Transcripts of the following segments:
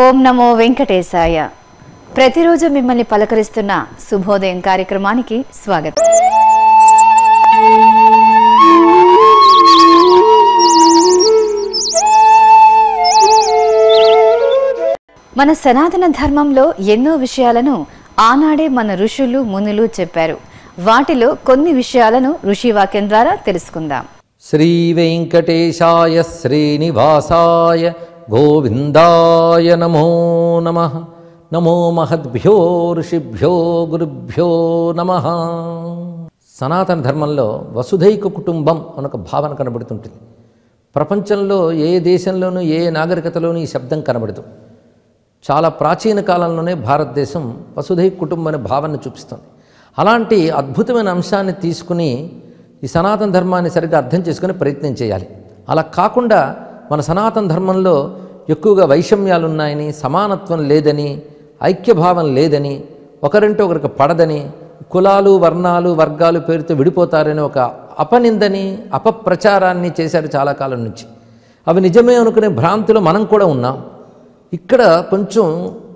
ఓం నమో వెంకటేశాయ ప్రతిరోజు మిమ్మల్ని పలకరిస్తున్న శుభోదయం కార్యక్రమానికి స్వాగతం మన సనాతన ధర్మంలో ఎన్నో విషయాలను ఆనాడే మన ఋషులు మునులు చెప్పారు వాటిలో కొన్ని విషయాలను ఋషి వాక్యం ద్వారా తెలుసుకుందాం శ్రీ వెంకటేశాయ శ్రీనివాసాయ గోవిందాయ నమో నమ నమో మహద్భ్యో ఋషిభ్యో గురుభ్యో నమ సనాతన ధర్మంలో వసుధైక కుటుంబం అని ఒక భావన కనబడుతుంటుంది ప్రపంచంలో ఏ దేశంలోనూ ఏ నాగరికతలోనూ ఈ శబ్దం కనబడదు చాలా ప్రాచీన కాలంలోనే భారతదేశం వసుధై కుటుంబం అనే భావన చూపిస్తుంది అలాంటి అద్భుతమైన అంశాన్ని తీసుకుని ఈ సనాతన ధర్మాన్ని సరిగ్గా అర్థం చేసుకునే ప్రయత్నం చేయాలి అలా కాకుండా మన సనాతన ధర్మంలో ఎక్కువగా వైషమ్యాలు ఉన్నాయని సమానత్వం లేదని ఐక్యభావం లేదని ఒకరంటే ఒకరికి పడదని కులాలు వర్ణాలు వర్గాలు పేరుతో విడిపోతారని ఒక అపనిందని అపప్రచారాన్ని చేశారు చాలా కాలం నుంచి అవి నిజమే అనుకునే భ్రాంతిలో మనం కూడా ఉన్నాం ఇక్కడ కొంచెం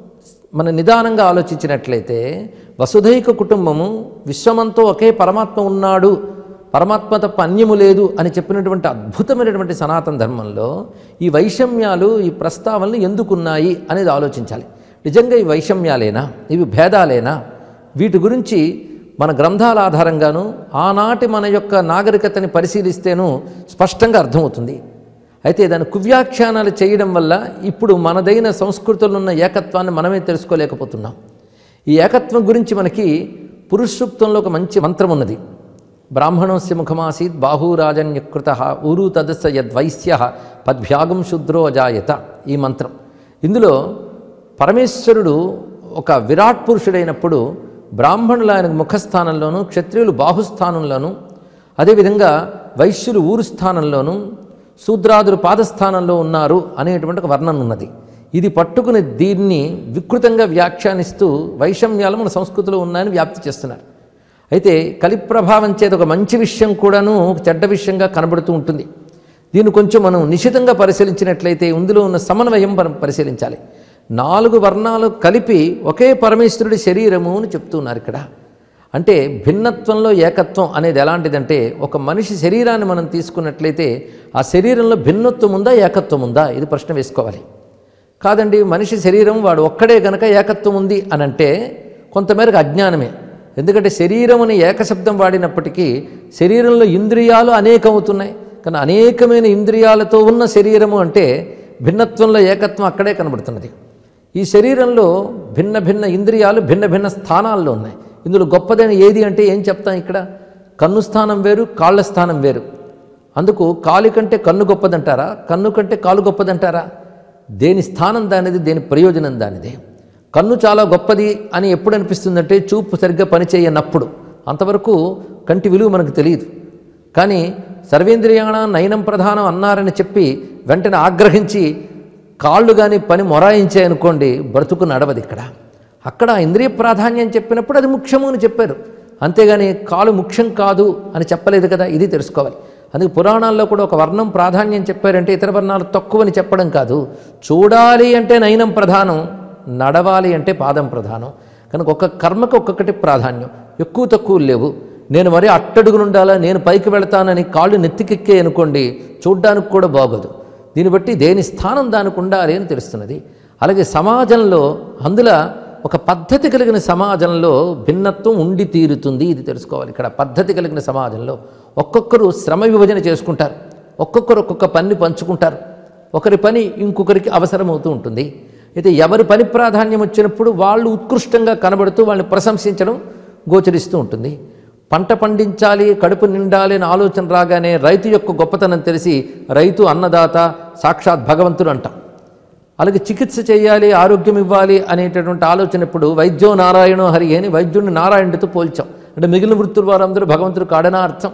మన నిదానంగా ఆలోచించినట్లయితే వసుధైక కుటుంబము విశ్వమంతో ఒకే పరమాత్మ ఉన్నాడు పరమాత్మ తప్ప అన్యము లేదు అని చెప్పినటువంటి అద్భుతమైనటువంటి సనాతన ధర్మంలో ఈ వైషమ్యాలు ఈ ప్రస్తావనలు ఎందుకున్నాయి అనేది ఆలోచించాలి నిజంగా ఈ వైషమ్యాలేనా ఇవి భేదాలేనా వీటి గురించి మన గ్రంథాల ఆధారంగాను ఆనాటి మన యొక్క నాగరికతని పరిశీలిస్తేనూ స్పష్టంగా అర్థమవుతుంది అయితే దాని కువ్యాఖ్యానాలు చేయడం వల్ల ఇప్పుడు మనదైన సంస్కృతుల్లో ఉన్న ఏకత్వాన్ని మనమే తెలుసుకోలేకపోతున్నాం ఈ ఏకత్వం గురించి మనకి పురుషసూక్తంలో ఒక మంచి మంత్రం ఉన్నది బ్రాహ్మణోస్య ముఖమాసీత్ బాహూరాజన్యకృత ఊరు తదస్స యద్వైశ్య పద్భ్యాగం శుద్రో అజాయత ఈ మంత్రం ఇందులో పరమేశ్వరుడు ఒక విరాట్ పురుషుడైనప్పుడు బ్రాహ్మణులు ఆయన ముఖస్థానంలోను క్షత్రియులు బాహుస్థానంలోను అదేవిధంగా వైశ్యులు ఊరు స్థానంలోను శూద్రాదులు పాదస్థానంలో ఉన్నారు అనేటువంటి ఒక వర్ణన ఉన్నది ఇది పట్టుకుని దీన్ని వికృతంగా వ్యాఖ్యానిస్తూ వైషమ్యాలు మన సంస్కృతిలో ఉన్నాయని వ్యాప్తి చేస్తున్నారు అయితే కలి ప్రభావం చేత ఒక మంచి విషయం కూడాను ఒక చెడ్డ విషయంగా కనబడుతూ ఉంటుంది దీన్ని కొంచెం మనం నిశితంగా పరిశీలించినట్లయితే ఇందులో ఉన్న సమన్వయం మనం పరిశీలించాలి నాలుగు వర్ణాలు కలిపి ఒకే పరమేశ్వరుడి శరీరము అని చెప్తున్నారు ఇక్కడ అంటే భిన్నత్వంలో ఏకత్వం అనేది ఎలాంటిదంటే ఒక మనిషి శరీరాన్ని మనం తీసుకున్నట్లయితే ఆ శరీరంలో భిన్నత్వం ఉందా ఏకత్వం ఉందా ఇది ప్రశ్న వేసుకోవాలి కాదండి మనిషి శరీరం వాడు ఒక్కడే గనక ఏకత్వం ఉంది అని అంటే కొంతమేరకు అజ్ఞానమే ఎందుకంటే శరీరం అని ఏకశబ్దం వాడినప్పటికీ శరీరంలో ఇంద్రియాలు అనేకం అవుతున్నాయి కానీ అనేకమైన ఇంద్రియాలతో ఉన్న శరీరము అంటే భిన్నత్వంలో ఏకత్వం అక్కడే కనబడుతున్నది ఈ శరీరంలో భిన్న భిన్న ఇంద్రియాలు భిన్న భిన్న స్థానాల్లో ఉన్నాయి ఇందులో గొప్పదైన ఏది అంటే ఏం చెప్తాం ఇక్కడ కన్ను స్థానం వేరు కాళ్ళ స్థానం వేరు అందుకు కాలు కంటే కన్ను గొప్పదంటారా కన్ను కంటే కాలు గొప్పదంటారా దేని స్థానం దానిది దేని ప్రయోజనం దానిది కన్ను చాలా గొప్పది అని ఎప్పుడు అనిపిస్తుందంటే చూపు సరిగ్గా పనిచేయనప్పుడు అంతవరకు కంటి విలువ మనకు తెలియదు కానీ సర్వేంద్రియాణ నయనం ప్రధానం అన్నారని చెప్పి వెంటనే ఆగ్రహించి కాళ్ళు కానీ పని మొరాయించాయనుకోండి బ్రతుకు నడవదు ఇక్కడ అక్కడ ఇంద్రియ ప్రాధాన్యం చెప్పినప్పుడు అది ముఖ్యము అని చెప్పారు అంతేగాని కాలు ముఖ్యం కాదు అని చెప్పలేదు కదా ఇది తెలుసుకోవాలి అందుకే పురాణాల్లో కూడా ఒక వర్ణం ప్రాధాన్యం చెప్పారంటే ఇతర వర్ణాలు తక్కువని చెప్పడం కాదు చూడాలి అంటే నయనం ప్రధానం నడవాలి అంటే పాదం ప్రధానం కనుక ఒక్క కర్మకు ఒక్కొక్కటి ప్రాధాన్యం ఎక్కువ తక్కువ లేవు నేను మరీ అట్టడుగులు ఉండాలా నేను పైకి వెళతానని కాళ్ళు నెత్తికెక్కే అనుకోండి చూడ్డానికి కూడా బాగోదు దీన్ని బట్టి దేని స్థానం దానికి ఉండాలి అని తెలుస్తున్నది అలాగే సమాజంలో అందులో ఒక పద్ధతి కలిగిన సమాజంలో భిన్నత్వం ఉండి తీరుతుంది ఇది తెలుసుకోవాలి ఇక్కడ పద్ధతి కలిగిన సమాజంలో ఒక్కొక్కరు శ్రమ విభజన చేసుకుంటారు ఒక్కొక్కరు ఒక్కొక్క పని పంచుకుంటారు ఒకరి పని ఇంకొకరికి అవసరమవుతూ ఉంటుంది అయితే ఎవరి పని ప్రాధాన్యం వచ్చినప్పుడు వాళ్ళు ఉత్కృష్టంగా కనబడుతూ వాళ్ళని ప్రశంసించడం గోచరిస్తూ ఉంటుంది పంట పండించాలి కడుపు నిండాలి అని ఆలోచన రాగానే రైతు యొక్క గొప్పతనం తెలిసి రైతు అన్నదాత సాక్షాత్ భగవంతుడు అంటాం అలాగే చికిత్స చేయాలి ఆరోగ్యం ఇవ్వాలి అనేటటువంటి ఆలోచన ఇప్పుడు వైద్యో నారాయణో హరి అని వైద్యుడిని నారాయణుడితో పోల్చాం అంటే మిగిలిన వృత్తుల వారందరూ భగవంతుడు కాడనా అర్థం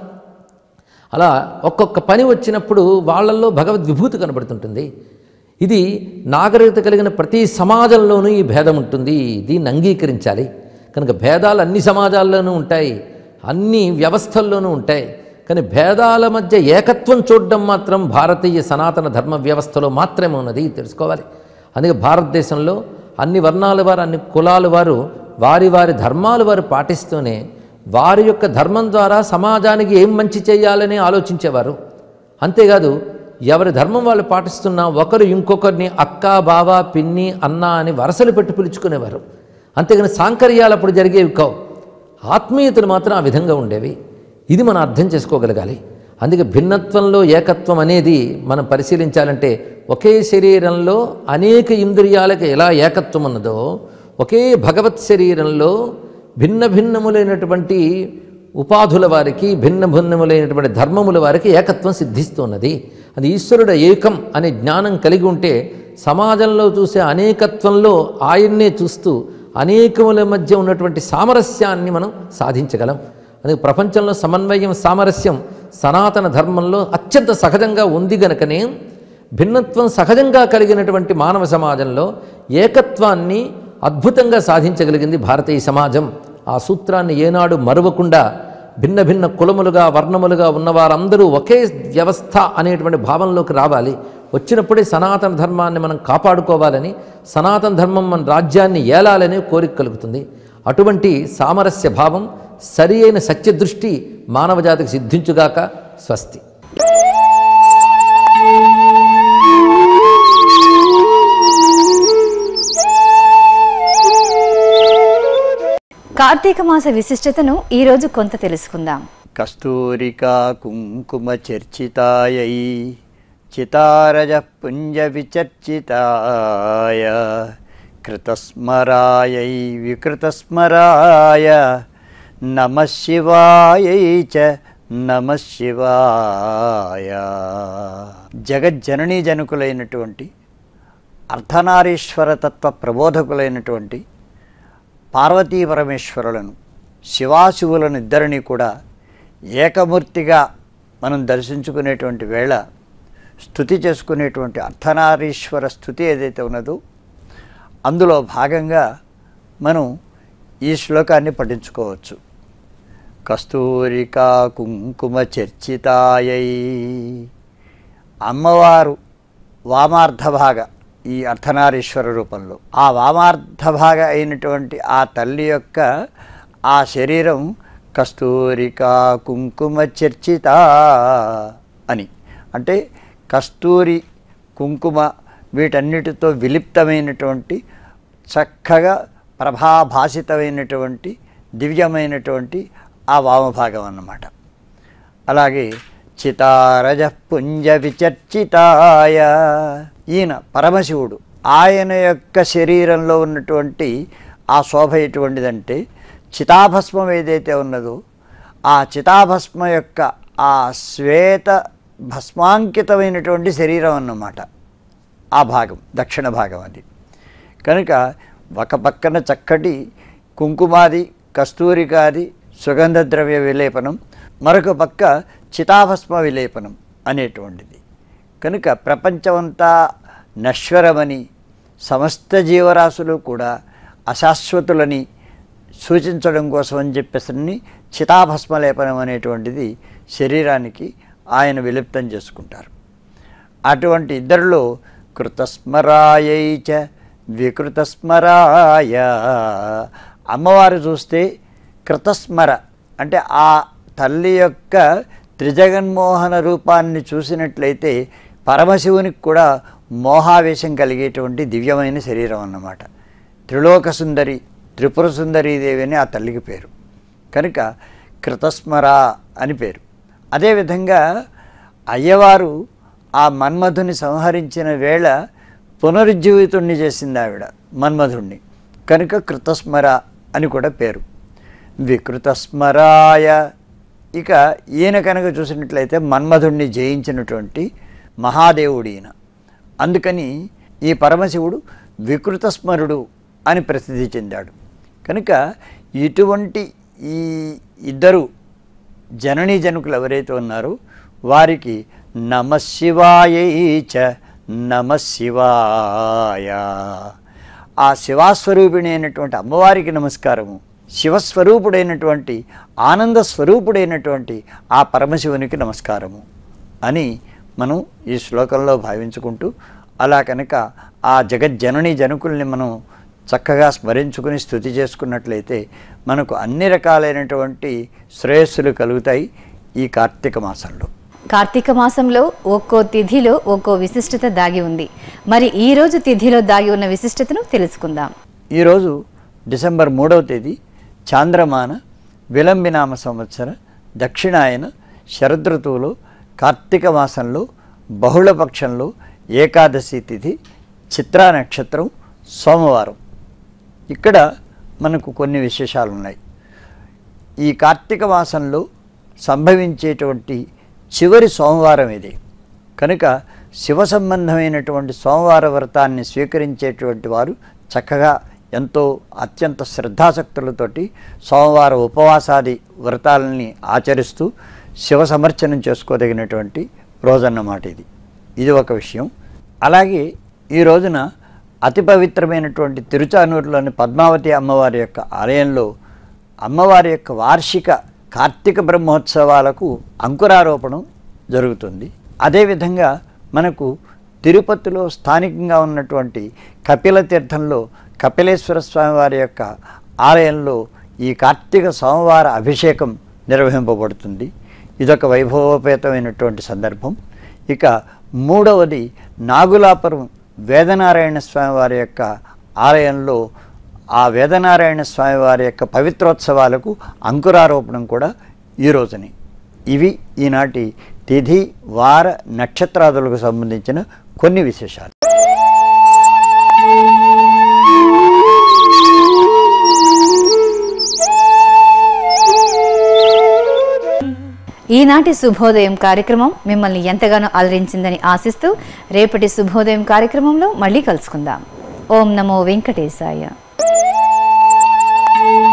అలా ఒక్కొక్క పని వచ్చినప్పుడు వాళ్ళల్లో భగవద్ విభూతి కనబడుతుంటుంది ఇది నాగరికత కలిగిన ప్రతి సమాజంలోనూ ఈ భేదం ఉంటుంది దీన్ని అంగీకరించాలి కనుక భేదాలు అన్ని సమాజాల్లోనూ ఉంటాయి అన్ని వ్యవస్థల్లోనూ ఉంటాయి కానీ భేదాల మధ్య ఏకత్వం చూడడం మాత్రం భారతీయ సనాతన ధర్మ వ్యవస్థలో మాత్రమే ఉన్నది తెలుసుకోవాలి అందుకే భారతదేశంలో అన్ని వర్ణాల వారు అన్ని కులాల వారు వారి వారి ధర్మాలు వారు పాటిస్తూనే వారి యొక్క ధర్మం ద్వారా సమాజానికి ఏం మంచి చేయాలని ఆలోచించేవారు అంతేకాదు ఎవరి ధర్మం వాళ్ళు పాటిస్తున్నా ఒకరు ఇంకొకరిని అక్క బావ పిన్ని అన్న అని వరసలు పెట్టి పిలుచుకునేవారు అంతేగాని సాంకర్యాలు అప్పుడు జరిగేవి కావు ఆత్మీయతలు మాత్రం ఆ విధంగా ఉండేవి ఇది మనం అర్థం చేసుకోగలగాలి అందుకే భిన్నత్వంలో ఏకత్వం అనేది మనం పరిశీలించాలంటే ఒకే శరీరంలో అనేక ఇంద్రియాలకు ఎలా ఏకత్వం ఉన్నదో ఒకే భగవత్ శరీరంలో భిన్న భిన్నములైనటువంటి ఉపాధుల వారికి భిన్న భిన్నములైనటువంటి ధర్మముల వారికి ఏకత్వం సిద్ధిస్తున్నది అది ఈశ్వరుడు ఏకం అనే జ్ఞానం కలిగి ఉంటే సమాజంలో చూసే అనేకత్వంలో ఆయన్నే చూస్తూ అనేకముల మధ్య ఉన్నటువంటి సామరస్యాన్ని మనం సాధించగలం అందుకే ప్రపంచంలో సమన్వయం సామరస్యం సనాతన ధర్మంలో అత్యంత సహజంగా ఉంది గనుకనే భిన్నత్వం సహజంగా కలిగినటువంటి మానవ సమాజంలో ఏకత్వాన్ని అద్భుతంగా సాధించగలిగింది భారతీయ సమాజం ఆ సూత్రాన్ని ఏనాడు మరువకుండా భిన్న భిన్న కులములుగా వర్ణములుగా ఉన్న వారందరూ ఒకే వ్యవస్థ అనేటువంటి భావంలోకి రావాలి వచ్చినప్పుడే సనాతన ధర్మాన్ని మనం కాపాడుకోవాలని సనాతన ధర్మం మన రాజ్యాన్ని ఏలాలని కోరిక కలుగుతుంది అటువంటి సామరస్య భావం సరి అయిన సత్యదృష్టి మానవజాతికి సిద్ధించుగాక స్వస్తి కార్తీక మాస విశిష్టతను ఈరోజు కొంత తెలుసుకుందాం కస్తూరికా కుంకుమ చర్చితాయై చితారజ పుంజ విచర్చితాయ కృతస్మరాయై వికృతస్మరాయ నమ శివాయై చ నమ శివాయ జగజ్జననీ జనకులైనటువంటి అర్ధనారీశ్వర తత్వ ప్రబోధకులైనటువంటి పార్వతీ పరమేశ్వరులను శివాశివులను ఇద్దరిని కూడా ఏకమూర్తిగా మనం దర్శించుకునేటువంటి వేళ స్థుతి చేసుకునేటువంటి అర్ధనారీశ్వర స్థుతి ఏదైతే ఉన్నదో అందులో భాగంగా మనం ఈ శ్లోకాన్ని పఠించుకోవచ్చు కస్తూరికా కుంకుమ చర్చితాయై అమ్మవారు వామార్ధ భాగ ఈ అర్ధనారీశ్వర రూపంలో ఆ వామార్ధ భాగ అయినటువంటి ఆ తల్లి యొక్క ఆ శరీరం కస్తూరికా కుంకుమ చర్చిత అని అంటే కస్తూరి కుంకుమ వీటన్నిటితో విలిప్తమైనటువంటి చక్కగా ప్రభాభాసితమైనటువంటి దివ్యమైనటువంటి ఆ వామభాగం అన్నమాట అలాగే చితారజ పుంజ విచర్చితాయ ఈయన పరమశివుడు ఆయన యొక్క శరీరంలో ఉన్నటువంటి ఆ శోభ ఎటువంటిదంటే చితాభస్మం ఏదైతే ఉన్నదో ఆ చితాభస్మ యొక్క ఆ శ్వేత భస్మాంకితమైనటువంటి శరీరం అన్నమాట ఆ భాగం దక్షిణ భాగం అది కనుక ఒక పక్కన చక్కటి కుంకుమాది కస్తూరికాది సుగంధ ద్రవ్య విలేపనం మరొక పక్క చితాభస్మ విలేపనం అనేటువంటిది కనుక ప్రపంచమంతా నశ్వరమని సమస్త జీవరాశులు కూడా అశాశ్వతులని సూచించడం కోసం అని చెప్పేసి చితాభస్మ లేపనం అనేటువంటిది శరీరానికి ఆయన విలిప్తం చేసుకుంటారు అటువంటి ఇద్దరిలో కృతస్మరాయై చ వికృతస్మరాయ అమ్మవారు చూస్తే కృతస్మర అంటే ఆ తల్లి యొక్క త్రిజగన్మోహన రూపాన్ని చూసినట్లయితే పరమశివునికి కూడా మోహావేశం కలిగేటువంటి దివ్యమైన శరీరం అన్నమాట త్రిలోక సుందరి త్రిపుర సుందరీదేవి అని ఆ తల్లికి పేరు కనుక కృతస్మర అని పేరు అదేవిధంగా అయ్యవారు ఆ మన్మధుని సంహరించిన వేళ పునరుజ్జీవితుణ్ణి చేసింది ఆవిడ మన్మధుణ్ణి కనుక కృతస్మర అని కూడా పేరు వికృతస్మరాయ ఇక ఈయన కనుక చూసినట్లయితే మన్మధుణ్ణి జయించినటువంటి మహాదేవుడు ఈయన అందుకని ఈ పరమశివుడు వికృతస్మరుడు అని ప్రసిద్ధి చెందాడు కనుక ఇటువంటి ఈ ఇద్దరు జననీ జనకులు ఎవరైతే ఉన్నారో వారికి నమ శివాయై చ నమ శివాయ ఆ శివాస్వరూపిణి అయినటువంటి అమ్మవారికి నమస్కారము శివస్వరూపుడైనటువంటి ఆనంద స్వరూపుడైనటువంటి ఆ పరమశివునికి నమస్కారము అని మనం ఈ శ్లోకంలో భావించుకుంటూ అలా కనుక ఆ జగజ్జనని జనకుల్ని మనం చక్కగా స్మరించుకుని స్థుతి చేసుకున్నట్లయితే మనకు అన్ని రకాలైనటువంటి శ్రేయస్సులు కలుగుతాయి ఈ కార్తీక మాసంలో కార్తీక మాసంలో ఒక్కో తిథిలో ఒక్కో విశిష్టత దాగి ఉంది మరి ఈ రోజు తిథిలో దాగి ఉన్న విశిష్టతను తెలుసుకుందాం ఈరోజు డిసెంబర్ మూడవ తేదీ చాంద్రమాన విలంబినామ సంవత్సర దక్షిణాయన శరదృతువులో కార్తీక మాసంలో బహుళపక్షంలో ఏకాదశి తిథి చిత్రా నక్షత్రం సోమవారం ఇక్కడ మనకు కొన్ని విశేషాలు ఉన్నాయి ఈ కార్తీక మాసంలో సంభవించేటువంటి చివరి సోమవారం ఇది కనుక శివ సంబంధమైనటువంటి సోమవార వ్రతాన్ని స్వీకరించేటువంటి వారు చక్కగా ఎంతో అత్యంత శ్రద్ధాసక్తులతోటి సోమవార ఉపవాసాది వ్రతాలని ఆచరిస్తూ శివ సమర్చనం చేసుకోదగినటువంటి రోజన్నమాట ఇది ఇది ఒక విషయం అలాగే ఈ రోజున అతి పవిత్రమైనటువంటి తిరుచానూరులోని పద్మావతి అమ్మవారి యొక్క ఆలయంలో అమ్మవారి యొక్క వార్షిక కార్తీక బ్రహ్మోత్సవాలకు అంకురారోపణం జరుగుతుంది అదేవిధంగా మనకు తిరుపతిలో స్థానికంగా ఉన్నటువంటి కపిల తీర్థంలో కపిలేశ్వర స్వామి వారి యొక్క ఆలయంలో ఈ కార్తీక సోమవార అభిషేకం నిర్వహింపబడుతుంది ఇదొక వైభవోపేతమైనటువంటి సందర్భం ఇక మూడవది నాగులాపురం వేదనారాయణ స్వామి వారి యొక్క ఆలయంలో ఆ వేదనారాయణ స్వామి వారి యొక్క పవిత్రోత్సవాలకు అంకురారోపణం కూడా ఈ రోజుని ఇవి ఈనాటి తిథి వార నక్షత్రాదులకు సంబంధించిన కొన్ని విశేషాలు ఈనాటి శుభోదయం కార్యక్రమం మిమ్మల్ని ఎంతగానో అలరించిందని ఆశిస్తూ రేపటి శుభోదయం కార్యక్రమంలో మళ్ళీ కలుసుకుందాం ఓం నమో వెంకటేశాయ